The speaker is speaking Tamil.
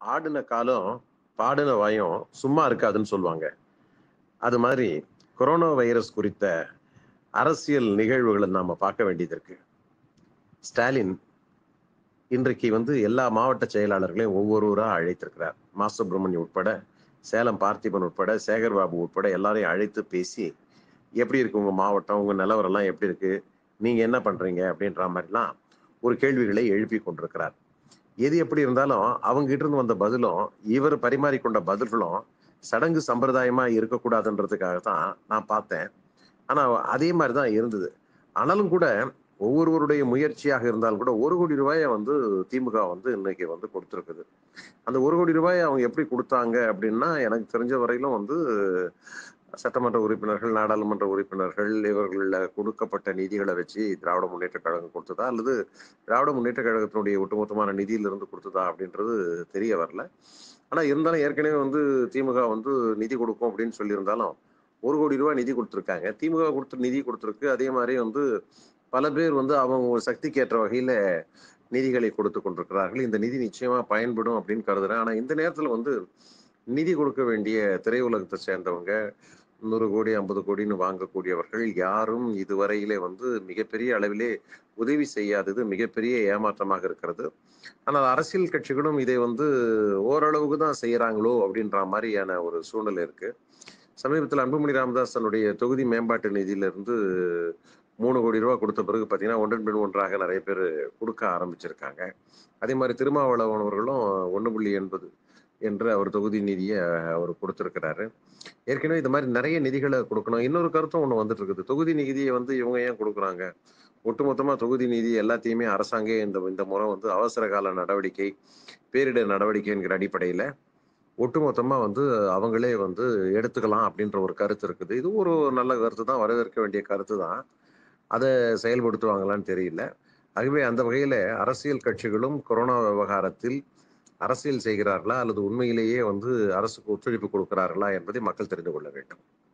ஆடின காலம் பாடின வாயும் சும்மா இருக்காதுன்னு சொல்லுவாங்க அது மாதிரி கொரோனா வைரஸ் குறித்த அரசியல் நிகழ்வுகளை நாம பார்க்க வேண்டியது இருக்கு ஸ்டாலின் இன்றைக்கு வந்து எல்லா மாவட்ட செயலாளர்களையும் ஒவ்வொருவரா அழைத்திருக்கிறார் மா சுப்பிரமணியம் உட்பட சேலம் பார்த்திபன் உட்பட சேகர்பாபு உட்பட எல்லாரையும் அழைத்து பேசி எப்படி இருக்கு உங்க மாவட்டம் உங்க நிலவரம் எல்லாம் எப்படி இருக்கு நீங்க என்ன பண்றீங்க அப்படின்ற மாதிரிலாம் ஒரு கேள்விகளை எழுப்பி கொண்டிருக்கிறார் எது எப்படி இருந்தாலும் அவங்க கிட்ட இருந்து வந்த பதிலும் இவர் பரிமாறிக்கொண்ட பதில்களும் சடங்கு சம்பிரதாயமா இருக்கக்கூடாதுன்றதுக்காக தான் நான் பார்த்தேன் ஆனா அதே மாதிரி தான் இருந்தது ஆனாலும் கூட ஒவ்வொருவருடைய முயற்சியாக இருந்தாலும் கூட ஒரு கோடி ரூபாயை வந்து திமுக வந்து இன்னைக்கு வந்து கொடுத்துருக்குது அந்த ஒரு கோடி ரூபாயை அவங்க எப்படி கொடுத்தாங்க அப்படின்னா எனக்கு தெரிஞ்ச வரையிலும் வந்து சட்டமன்ற உறுப்பினர்கள் நாடாளுமன்ற உறுப்பினர்கள் இவர்களில் கொடுக்கப்பட்ட நிதிகளை வச்சு திராவிட முன்னேற்ற கழகம் கொடுத்ததா அல்லது திராவிட முன்னேற்ற கழகத்தினுடைய ஒட்டுமொத்தமான நிதியிலிருந்து கொடுத்ததா அப்படின்றது தெரிய வரல ஆனால் இருந்தாலும் ஏற்கனவே வந்து திமுக வந்து நிதி கொடுக்கும் அப்படின்னு சொல்லியிருந்தாலும் ஒரு கோடி ரூபாய் நிதி கொடுத்துருக்காங்க திமுக கொடுத்து நிதி கொடுத்துருக்கு அதே மாதிரி வந்து பல பேர் வந்து அவங்க சக்திக்கு ஏற்ற வகையில நிதிகளை கொடுத்து கொண்டிருக்கிறார்கள் இந்த நிதி நிச்சயமா பயன்படும் அப்படின்னு கருதுறேன் ஆனா இந்த நேரத்துல வந்து நிதி கொடுக்க வேண்டிய திரையுலகத்தை சேர்ந்தவங்க நூறு கோடி ஐம்பது கோடின்னு வாங்கக்கூடியவர்கள் யாரும் இதுவரையிலே வந்து மிகப்பெரிய அளவிலே உதவி செய்யாதது மிகப்பெரிய ஏமாற்றமாக இருக்கிறது ஆனால் அரசியல் கட்சிகளும் இதை வந்து ஓரளவுக்கு தான் செய்யறாங்களோ அப்படின்ற மாதிரியான ஒரு சூழ்நிலை இருக்கு சமீபத்தில் அன்புமணி ராமதாஸ் தன்னுடைய தொகுதி மேம்பாட்டு நிதியிலிருந்து மூணு கோடி ரூபா கொடுத்த பிறகு பார்த்தீங்கன்னா ஒன்றன் பின் ஒன்றாக நிறைய பேர் கொடுக்க ஆரம்பிச்சிருக்காங்க அதே மாதிரி திருமாவளவன் அவர்களும் ஒன்று புள்ளி எண்பது என்று அவர் தொகுதி நிதியை அவர் கொடுத்துருக்கிறாரு ஏற்கனவே இந்த மாதிரி நிறைய நிதிகளை கொடுக்கணும் இன்னொரு கருத்தும் ஒன்று வந்துட்டு இருக்குது தொகுதி நிதியை வந்து இவங்க ஏன் கொடுக்குறாங்க ஒட்டுமொத்தமாக தொகுதி நிதி எல்லாத்தையுமே அரசாங்கே இந்த இந்த முறை வந்து அவசர கால நடவடிக்கை பேரிடர் நடவடிக்கை என்கிற அடிப்படையில் ஒட்டுமொத்தமாக வந்து அவங்களே வந்து எடுத்துக்கலாம் அப்படின்ற ஒரு கருத்து இருக்குது இது ஒரு நல்ல கருத்து தான் வரவேற்க வேண்டிய கருத்து தான் அதை செயல்படுத்துவாங்களான்னு தெரியல ஆகவே அந்த வகையில் அரசியல் கட்சிகளும் கொரோனா விவகாரத்தில் அரசியல் செய்கிறார்களா அல்லது உண்மையிலேயே வந்து அரசுக்கு ஒத்துழைப்பு கொடுக்கிறார்களா என்பதை மக்கள் தெரிந்து கொள்ள வேண்டும்